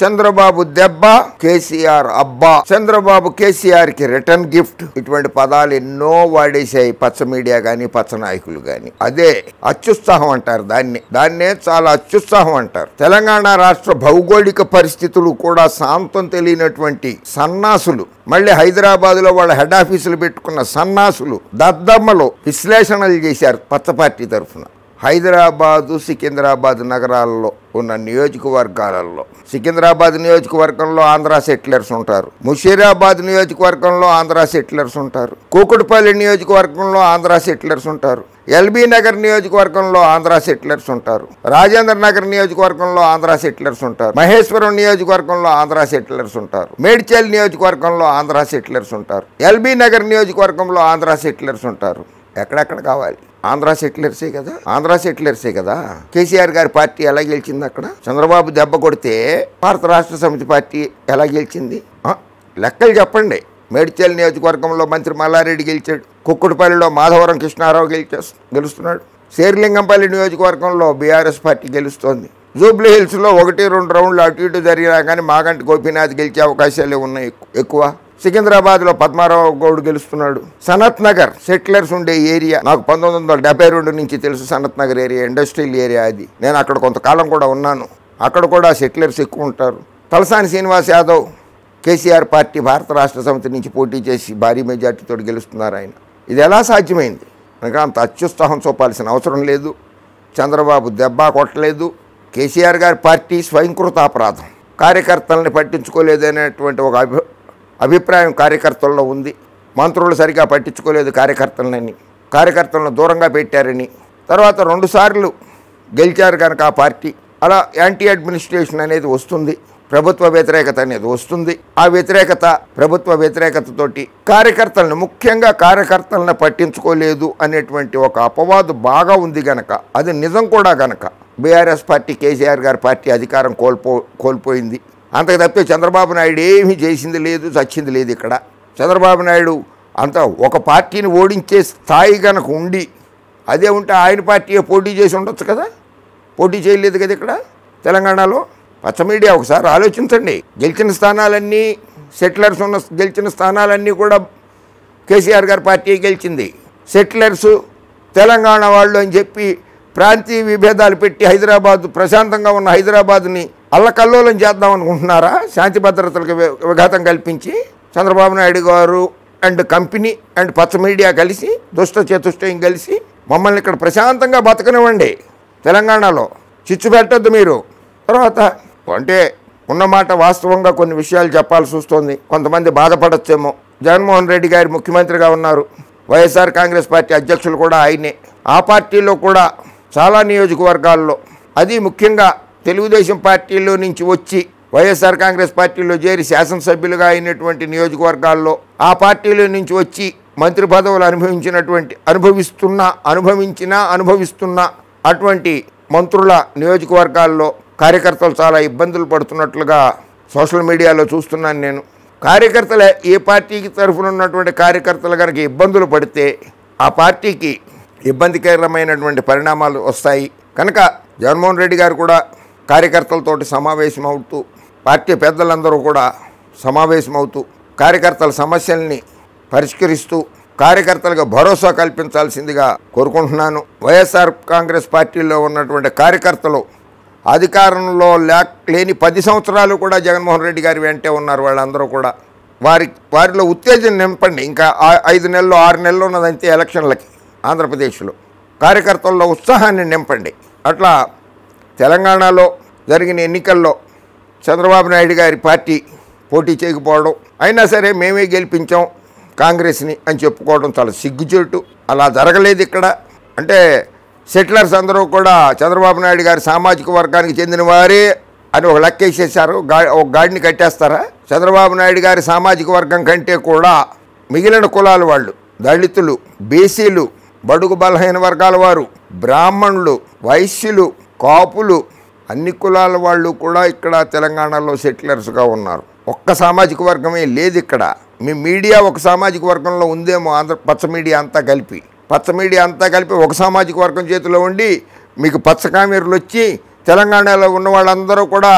చంద్రబాబు దెబ్బ కేసీఆర్ అబ్బా చంద్రబాబు కేసీఆర్ కి రిటర్న్ గిఫ్ట్ ఇటువంటి పదాలు ఎన్నో వాడేశాయి పచ్చ మీడియా గాని పచ్చ నాయకులు గాని అదే అత్యుత్సాహం అంటారు దాన్ని దాన్నే చాలా అత్యుత్సాహం అంటారు తెలంగాణ రాష్ట్ర భౌగోళిక పరిస్థితులు కూడా శాంతం తెలియనటువంటి సన్నాసులు మళ్ళీ హైదరాబాద్ లో వాళ్ళ హెడ్ ఆఫీసులు పెట్టుకున్న సన్నాసులు దద్దమ్మలు విశ్లేషణలు చేశారు పచ్చ పార్టీ తరఫున హైదరాబాదు సికింద్రాబాద్ నగరాల్లో ఉన్న నియోజకవర్గాలలో సికింద్రాబాద్ నియోజకవర్గంలో ఆంధ్ర సెటిలర్స్ ఉంటారు ముషీరాబాద్ నియోజకవర్గంలో ఆంధ్ర సెటిలర్స్ ఉంటారు కూకుడుపల్లి నియోజకవర్గంలో ఆంధ్ర సెటిలర్స్ ఉంటారు ఎల్బీ నగర్ నియోజకవర్గంలో ఆంధ్ర సెటిలర్స్ ఉంటారు రాజేంద్ర నగర్ నియోజకవర్గంలో ఆంధ్ర సెటిలర్స్ ఉంటారు మహేశ్వరం నియోజకవర్గంలో ఆంధ్ర సెటిలర్స్ ఉంటారు మేడ్చల్ నియోజకవర్గంలో ఆంధ్ర సెటిలర్స్ ఉంటారు ఎల్బీ నగర్ నియోజకవర్గంలో ఆంధ్ర సెటిలర్స్ ఉంటారు ఎక్కడెక్కడ కావాలి ఆంధ్ర సెటిలర్సే కదా ఆంధ్ర సెటిలర్సే కదా కేసీఆర్ గారి పార్టీ ఎలా గెలిచింది అక్కడ చంద్రబాబు దెబ్బ కొడితే భారత రాష్ట్ర సమితి పార్టీ ఎలా గెలిచింది ఆ, లెక్కలు చెప్పండి మేడ్చల్ నియోజకవర్గంలో మంత్రి మల్లారెడ్డి గెలిచాడు కుక్కుడుపల్లిలో మాధవరం కృష్ణారావు గెలిచే గెలుస్తున్నాడు శేర్లింగంపల్లి నియోజకవర్గంలో బీఆర్ఎస్ పార్టీ గెలుస్తోంది జూబ్లీ హిల్స్లో ఒకటి రెండు రౌండ్లు అటు ఇటు జరిగినా కానీ మాగంటి గోపీనాథ్ గెలిచే అవకాశాలే ఉన్నాయి ఎక్కు- ఎక్కువ సికింద్రాబాద్లో పద్మారావు గౌడ్ గెలుస్తున్నాడు సనత్ నగర్ సెటిలర్స్ ఉండే ఏరియా నాకు పంతొమ్మిది వందల డెబ్బై రెండు నుంచి తెలుసు Sanath Nagar area industrial area అది నేను అక్కడ కొంతకాలం కూడా ఉన్నాను అక్కడ కూడా సెటిలర్స్ ఎక్కువ ఉంటారు తలసాని శ్రీనివాస్ యాదవ్ కేసీఆర్ పార్టీ భారత రాష్ట్ర సమితి నుంచి పోటీ చేసి భారీ మెజార్టీతో గెలుస్తున్నారు ఆయన ఇది ఎలా సాధ్యమైంది కనుక అంత అత్యుత్సాహం చూపాల్సిన అవసరం లేదు చంద్రబాబు దెబ్బ కొట్టలేదు కేసీఆర్ గారి పార్టీ స్వయంకృత అపరాధం కార్యకర్తల్ని పట్టించుకోలేదనేటువంటి ఒక అభి అభిప్రాయం కార్యకర్తల్లో ఉంది మంత్రులు సరిగా పట్టించుకోలేదు కార్యకర్తలని కార్యకర్తలను దూరంగా పెట్టారని తర్వాత రెండుసార్లు గెలిచారు కనుక ఆ పార్టీ అలా యాంటీ అడ్మినిస్ట్రేషన్ అనేది వస్తుంది ప్రభుత్వ వ్యతిరేకత అనేది వస్తుంది ఆ వ్యతిరేకత ప్రభుత్వ వ్యతిరేకతతోటి కార్యకర్తలను ముఖ్యంగా కార్యకర్తలను పట్టించుకోలేదు అనేటువంటి ఒక అపవాదు బాగా ఉంది గనక అది నిజం కూడా గనక బీఆర్ఎస్ పార్టీ కేసీఆర్ గారి పార్టీ అధికారం కోల్పో కోల్పోయింది అంతకు తప్పితే చంద్రబాబు నాయుడు ఏమీ చేసింది లేదు చచ్చింది లేదు ఇక్కడ చంద్రబాబు నాయుడు అంత ఒక పార్టీని ఓడించే స్థాయి గనక ఉండి అదే ఉంటే ఆయన పార్టీ పోటీ చేసి ఉండొచ్చు కదా పోటీ చేయలేదు కదా ఇక్కడ తెలంగాణలో పచ్చ మీడియా ఒకసారి ఆలోచించండి గెలిచిన స్థానాలన్నీ సెటిలర్స్ ఉన్న గెలిచిన స్థానాలన్నీ కూడా కేసీఆర్ గారి పార్టీ గెలిచింది సెటిలర్స్ తెలంగాణ వాళ్ళు అని చెప్పి ప్రాంతీయ విభేదాలు పెట్టి హైదరాబాద్ ప్రశాంతంగా ఉన్న హైదరాబాద్ని అల్లకల్లోలం చేద్దాం అనుకుంటున్నారా శాంతి భద్రతలకు వి- విఘాతం కల్పించి Chandrababu Naidu garu and company and పచ్చ మీడియా కలిసి దుష్ట చతుష్టయం కలిసి మమ్మల్ని ఇక్కడ ప్రశాంతంగా బతకనివ్వండి తెలంగాణలో చిచ్చు పెట్టద్దు మీరు తర్వాత అంటే ఉన్నమాట వాస్తవంగా కొన్ని విషయాలు చెప్పాల్సి వస్తుంది కొంతమంది బాధపడచ్చేమో జగన్మోహన్ రెడ్డి గారు ముఖ్యమంత్రిగా ఉన్నారు వైఎస్ఆర్ కాంగ్రెస్ పార్టీ అధ్యక్షులు కూడా ఆయనే ఆ పార్టీలో కూడా చాలా నియోజకవర్గాల్లో అది ముఖ్యంగా తెలుగుదేశం పార్టీలో నుంచి వచ్చి వైఎస్ఆర్ కాంగ్రెస్ పార్టీలో చేరి శాసనసభ్యులుగా అయినటువంటి నియోజకవర్గాల్లో ఆ పార్టీలో నుంచి వచ్చి మంత్రి పదవులు అనుభవించినటువంటి అనుభవిస్తున్న అనుభవించిన అనుభవిస్తున్న అటువంటి మంత్రుల నియోజకవర్గాల్లో కార్యకర్తలు చాలా ఇబ్బందులు పడుతున్నట్లుగా సోషల్ మీడియాలో చూస్తున్నాను నేను కార్యకర్తలు ఏ పార్టీకి తరఫున ఉన్నటువంటి కార్యకర్తలు కనుక ఇబ్బందులు పడితే ఆ పార్టీకి ఇబ్బందికరమైనటువంటి పరిణామాలు వస్తాయి కనుక జగన్మోహన్ రెడ్డి గారు కూడా కార్యకర్తలతోటి సమావేశం అవుతూ పార్టీ పెద్దలందరూ కూడా సమావేశమవుతూ కార్యకర్తల సమస్యల్ని పరిష్కరిస్తూ కార్యకర్తలకు భరోసా కల్పించాల్సిందిగా కోరుకుంటున్నాను వైఎస్ఆర్ కాంగ్రెస్ పార్టీలో ఉన్నటువంటి కార్యకర్తలు అధికారంలో లేక లేని పది సంవత్సరాలు కూడా జగన్మోహన్ రెడ్డి గారి వెంటే ఉన్నారు వాళ్ళందరూ కూడా వారి వారిలో ఉత్తేజం నింపండి ఇంకా ఆ- ఐదు నెలలు ఆరు నెలలు ఉన్నదంతే ఎలక్షన్లకి ఆంధ్రప్రదేశ్లో కార్యకర్తల్లో ఉత్సాహాన్ని నింపండి అట్లా తెలంగాణలో జరిగిన ఎన్నికల్లో చంద్రబాబు నాయుడు గారి పార్టీ పోటీ చేయకపోవడం అయినా సరే మేమే గెలిపించాం కాంగ్రెస్ని అని చెప్పుకోవడం చాలా సిగ్గుచేటు అలా జరగలేదు ఇక్కడ అంటే సెటిలర్స్ అందరూ కూడా చంద్రబాబు నాయుడు గారి సామాజిక వర్గానికి చెందిన వారే అని ఒక లెక్క వేసేసారు గా ఒక గాడిని కట్టేస్తారా చంద్రబాబు నాయుడు గారి సామాజిక వర్గం కంటే కూడా మిగిలిన కులాల వాళ్ళు దళితులు బీసీలు బడుగు బలహీన వర్గాల వారు బ్రాహ్మణులు వైశ్యులు కాపులు అన్ని కులాల వాళ్ళు కూడా ఇక్కడ తెలంగాణలో సెటిలర్స్గా ఉన్నారు ఒక్క సామాజిక వర్గమే లేదు ఇక్కడ మీ మీడియా ఒక సామాజిక వర్గంలో ఉందేమో ఆంధ్ర పచ్చ మీడియా అంతా కలిపి పచ్చ మీడియా అంతా కలిపి ఒక సామాజిక వర్గం చేతిలో ఉండి మీకు పచ్చ కామెర్లు వచ్చి తెలంగాణలో ఉన్న వాళ్ళందరూ కూడా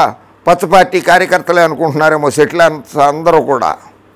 పచ్చ పార్టీ కార్యకర్తలే అనుకుంటున్నారేమో సెటిల్ అందరూ కూడా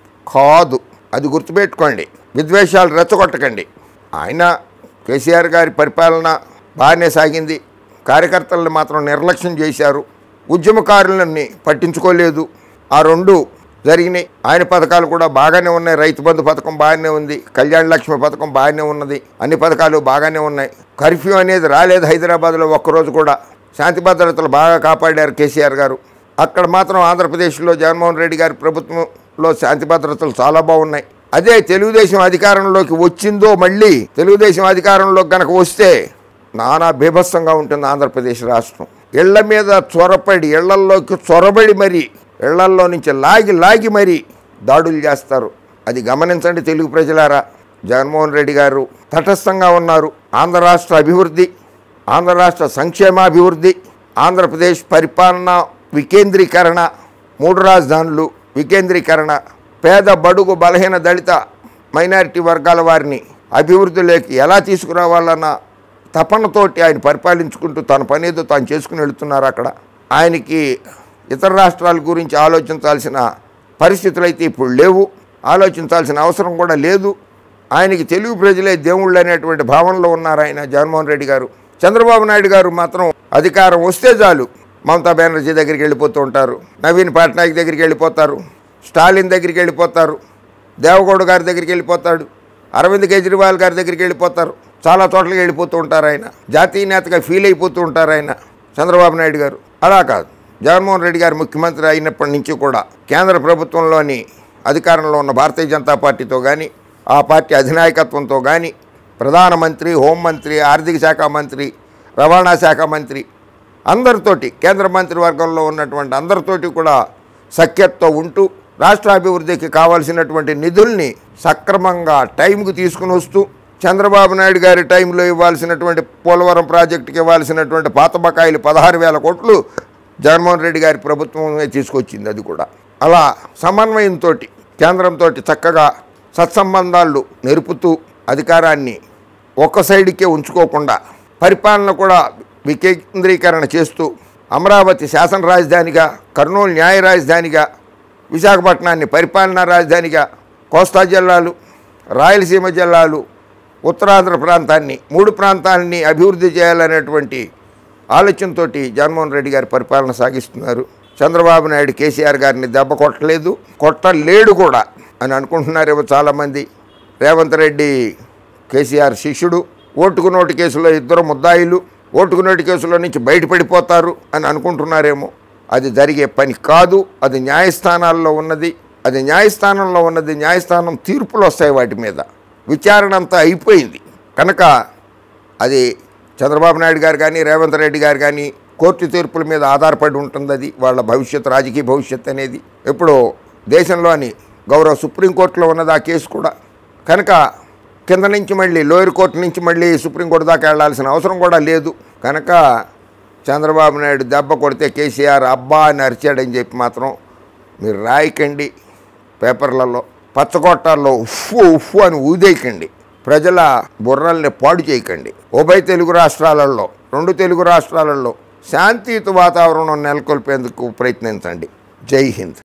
కాదు అది గుర్తుపెట్టుకోండి విద్వేషాలు రెచ్చగొట్టకండి ఆయన కేసీఆర్ గారి పరిపాలన బాగానే సాగింది కార్యకర్తలను మాత్రం నిర్లక్ష్యం చేశారు ఉద్యమకారులని పట్టించుకోలేదు ఆ రెండు జరిగినాయి ఆయన పథకాలు కూడా బాగానే ఉన్నాయి రైతు బంధు పథకం బాగానే ఉంది కళ్యాణ లక్ష్మి పథకం బాగానే ఉన్నది అన్ని పథకాలు బాగానే ఉన్నాయి కర్ఫ్యూ అనేది రాలేదు హైదరాబాద్లో ఒక్కరోజు కూడా శాంతి భద్రతలు బాగా కాపాడారు కేసీఆర్ గారు అక్కడ మాత్రం ఆంధ్రప్రదేశ్లో జగన్మోహన్ రెడ్డి గారి ప్రభుత్వంలో శాంతి భద్రతలు చాలా బాగున్నాయి అదే తెలుగుదేశం అధికారంలోకి వచ్చిందో మళ్ళీ తెలుగుదేశం అధికారంలోకి గనక వస్తే నానా బీభత్సంగా ఉంటుంది ఆంధ్రప్రదేశ్ రాష్ట్రం ఇళ్ల మీద చొరపడి ఇళ్లల్లోకి చొరబడి మరి ఇళ్లల్లో నుంచి లాగి లాగి మరి దాడులు చేస్తారు అది గమనించండి తెలుగు ప్రజలారా జగన్మోహన్ రెడ్డి గారు తటస్థంగా ఉన్నారు ఆంధ్ర రాష్ట్ర అభివృద్ధి ఆంధ్ర రాష్ట్ర సంక్షేమాభివృద్ధి ఆంధ్రప్రదేశ్ పరిపాలన వికేంద్రీకరణ మూడు రాజధానులు వికేంద్రీకరణ పేద బడుగు బలహీన దళిత మైనారిటీ వర్గాల వారిని అభివృద్ధిలోకి ఎలా తీసుకురావాలన్న తపనతోటి ఆయన పరిపాలించుకుంటూ తన పనేదో తాను చేసుకుని వెళుతున్నారు అక్కడ ఆయనకి ఇతర రాష్ట్రాల గురించి ఆలోచించాల్సిన పరిస్థితులు అయితే ఇప్పుడు లేవు ఆలోచించాల్సిన అవసరం కూడా లేదు ఆయనకి తెలుగు ప్రజలే దేవుళ్ళు అనేటువంటి భావనలో ఉన్నారు ఆయన జగన్మోహన్ రెడ్డి గారు చంద్రబాబు నాయుడు గారు మాత్రం అధికారం వస్తే చాలు మమతా బెనర్జీ దగ్గరికి వెళ్ళిపోతూ ఉంటారు నవీన్ పట్నాయక్ దగ్గరికి వెళ్ళిపోతారు స్టాలిన్ దగ్గరికి వెళ్ళిపోతారు దేవగౌడ గారి దగ్గరికి వెళ్ళిపోతాడు అరవింద్ కేజ్రీవాల్ గారి దగ్గరికి వెళ్ళిపోతారు చాలా చోట్లకి వెళ్ళిపోతూ ఉంటారు ఆయన జాతీయ నేతగా ఫీల్ అయిపోతూ ఉంటారు ఆయన చంద్రబాబు నాయుడు గారు అలా కాదు జగన్మోహన్ రెడ్డి గారు ముఖ్యమంత్రి అయినప్పటి నుంచి కూడా కేంద్ర ప్రభుత్వంలోని అధికారంలో ఉన్న భారతీయ జనతా పార్టీతో కానీ ఆ పార్టీ అధినాయకత్వంతో కానీ ప్రధానమంత్రి హోంమంత్రి ఆర్థిక శాఖ మంత్రి రవాణా శాఖ మంత్రి అందరితోటి కేంద్ర మంత్రివర్గంలో ఉన్నటువంటి అందరితోటి కూడా సఖ్యతతో ఉంటూ రాష్ట్ర అభివృద్ధికి కావాల్సినటువంటి నిధుల్ని సక్రమంగా టైంకు తీసుకుని వస్తూ చంద్రబాబు నాయుడు గారి టైంలో ఇవ్వాల్సినటువంటి పోలవరం ప్రాజెక్టుకి ఇవ్వాల్సినటువంటి పాత బకాయిలు పదహారు వేల కోట్లు జగన్మోహన్ రెడ్డి గారి ప్రభుత్వమే తీసుకొచ్చింది అది కూడా అలా సమన్వయంతో కేంద్రంతో చక్కగా సత్సంబంధాలు నెరుపుతూ అధికారాన్ని ఒక్క సైడ్కే ఉంచుకోకుండా పరిపాలన కూడా వికేంద్రీకరణ చేస్తూ అమరావతి శాసన రాజధానిగా కర్నూలు న్యాయ రాజధానిగా విశాఖపట్నాన్ని పరిపాలనా రాజధానిగా కోస్తా జిల్లాలు రాయలసీమ జిల్లాలు ఉత్తరాంధ్ర ప్రాంతాన్ని మూడు ప్రాంతాలని అభివృద్ధి చేయాలనేటువంటి ఆలోచనతో జగన్మోహన్ రెడ్డి గారి పరిపాలన సాగిస్తున్నారు చంద్రబాబు నాయుడు కేసీఆర్ గారిని దెబ్బ కొట్టలేదు కొట్టలేడు కూడా అని అనుకుంటున్నారేమో చాలామంది రేవంత్ రెడ్డి కేసీఆర్ శిష్యుడు ఓటుకు నోటు కేసులో ఇద్దరు ముద్దాయిలు ఓటుకు నోటు కేసులో నుంచి బయటపడిపోతారు అని అనుకుంటున్నారేమో అది జరిగే పని కాదు అది న్యాయస్థానాల్లో ఉన్నది అది న్యాయస్థానంలో ఉన్నది న్యాయస్థానం తీర్పులు వస్తాయి వాటి మీద విచారణ అంతా అయిపోయింది కనుక అది చంద్రబాబు నాయుడు గారు కానీ రేవంత్ రెడ్డి గారు కానీ కోర్టు తీర్పుల మీద ఆధారపడి ఉంటుంది అది వాళ్ళ భవిష్యత్తు రాజకీయ భవిష్యత్తు అనేది ఇప్పుడు దేశంలోని గౌరవ సుప్రీంకోర్టులో ఉన్నది ఆ కేసు కూడా కనుక కింద నుంచి మళ్ళీ లోయర్ కోర్టు నుంచి మళ్ళీ సుప్రీంకోర్టు దాకా వెళ్ళాల్సిన అవసరం కూడా లేదు కనుక చంద్రబాబు నాయుడు దెబ్బ కొడితే కేసీఆర్ అబ్బా అని అరిచాడని చెప్పి మాత్రం మీరు రాయకండి పేపర్లలో పచ్చగొట్టాల్లో ఉఫ్ఫు ఉఫ్ఫు అని ఊదేయకండి ప్రజల బుర్రల్ని పాడు చేయకండి ఉభయ తెలుగు రాష్ట్రాలలో రెండు తెలుగు రాష్ట్రాలలో శాంతియుత వాతావరణం నెలకొల్పేందుకు ప్రయత్నించండి జై హింద్